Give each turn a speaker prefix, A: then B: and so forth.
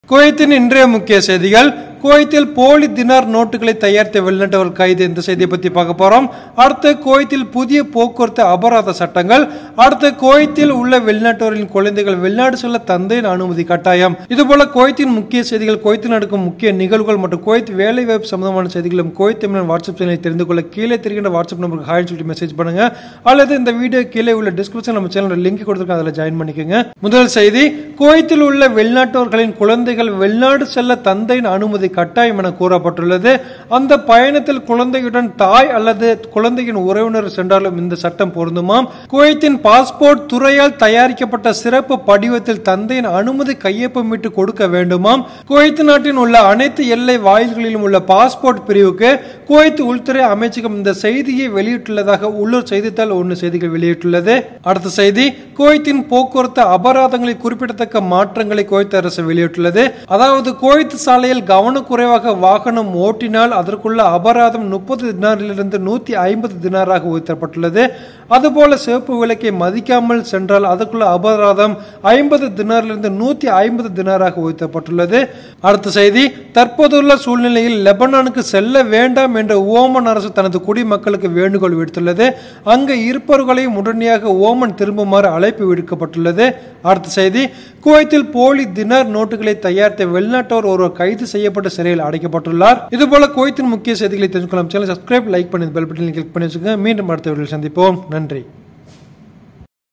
A: குவைத்தின் இன்றைய முக்கிய செய்திகள் குவைத்தில் போலி தினார் நோட்டுகளை தயாரித்த வெளிநாட்டவர் கைது இந்த செய்தியை பத்தி பார்க்க போறோம் அடுத்து குவைத்தில் புதிய போக்குவரத்து அபராத சட்டங்கள் அடுத்து குவைத்தில் உள்ள வெளிநாட்டவரின் குழந்தைகள் வெளிநாடு செல்ல தந்தையின் அனுமதி கட்டாயம் இதுபோல குவைத்தின் முக்கிய செய்திகள் குவைத்தில் நடக்கும் முக்கிய நிகழ்வுகள் மற்றும் குவைத் வேலை வாய்ப்பு சம்பந்தமான செய்திகளும் குவைத் தமிழன் வாட்ஸ்அப் சேனலை தெரிந்து கொள்ள கீழே தெரிகின்ற வாட்ஸ்அப் நம்பருக்கு ஹாய் சொல்லிட்டு மெசேஜ் பண்ணுங்க அல்லது இந்த வீடியோ கீழே உள்ள டிஸ்கிரிப்ஷன் நம்ம சேனலோட லிங்க் கொடுத்துருக்கோம் அதில் ஜாயின் பண்ணிக்கோங்க முதல் செய்தி குவைத்தில் உள்ள வெளிநாட்டவர்களின் குழந்தைகள் வெளிநாடு செல்ல தந்தையின் அனுமதி கட்டாயம் என கூறப்பட்டுள்ளது அந்த பயணத்தில் குழந்தையுடன் தாய் அல்லது குழந்தையின் உறவினர் சென்றாலும் இந்த சட்டம் பொருந்துமாம் குவைத்தின் பாஸ்போர்ட் துறையால் தயாரிக்கப்பட்ட சிறப்பு படிவத்தில் தந்தையின் அனுமதி கையொப்பமிட்டு கொடுக்க வேண்டுமாம் குவைத் நாட்டின் உள்ள அனைத்து எல்லை வாயில்களிலும் உள்ள பாஸ்போர்ட் பிரிவுக்கு குவைத் உள்துறை அமைச்சகம் இந்த செய்தியை வெளியிட்டுள்ளதாக உள்ளூர் செய்தித்தாள் ஒன்று செய்திகள் வெளியிட்டுள்ளது அடுத்த செய்தி குவைத்தின் போக்குவரத்து அபராதங்களில் குறிப்பிடத்தக்க மாற்றங்களை குவைத் அரசு வெளியிட்டுள்ளது அதாவது குவைத் சாலையில் கவனக்குறைவாக வாகனம் ஓட்டினால் அதற்குள்ள அபராதம் முப்பது தினாரிலிருந்து நூத்தி ஐம்பது தினாராக உயர்த்தப்பட்டுள்ளது அதுபோல சிவப்பு விளக்கை மதிக்காமல் சென்றால் அதற்குள்ள அபராதம் ஐம்பது தினாரிலிருந்து நூத்தி ஐம்பது தினாராக உயர்த்தப்பட்டுள்ளது அடுத்த செய்தி தற்போதுள்ள சூழ்நிலையில் லெபனானுக்கு செல்ல வேண்டாம் என்ற ஓமன் அரசு தனது குடிமக்களுக்கு வேண்டுகோள் விடுத்துள்ளது அங்கு இருப்பவர்களையும் உடனடியாக ஓமன் திரும்புமாறு அழைப்பு விடுக்கப்பட்டுள்ளது அடுத்த செய்தி குவைத்தில் போலி தினார் நோட்டுகளை தயாரித்த வெளிநாட்டவர் ஒருவர் கைது செய்யப்பட்டு சிறையில் அடைக்கப்பட்டுள்ளார் இதுபோல குவைத்தின் முக்கிய செய்திகளை தெரிஞ்சுக்கலாம் சேனல் சப்ஸ்கிரைப் லைக் பண்ணி பெல் பட்டனை கிளிக் பண்ணி வச்சுக்கோங்க மீண்டும் அடுத்த வீடியோவில் சந்திப்போம் நன்றி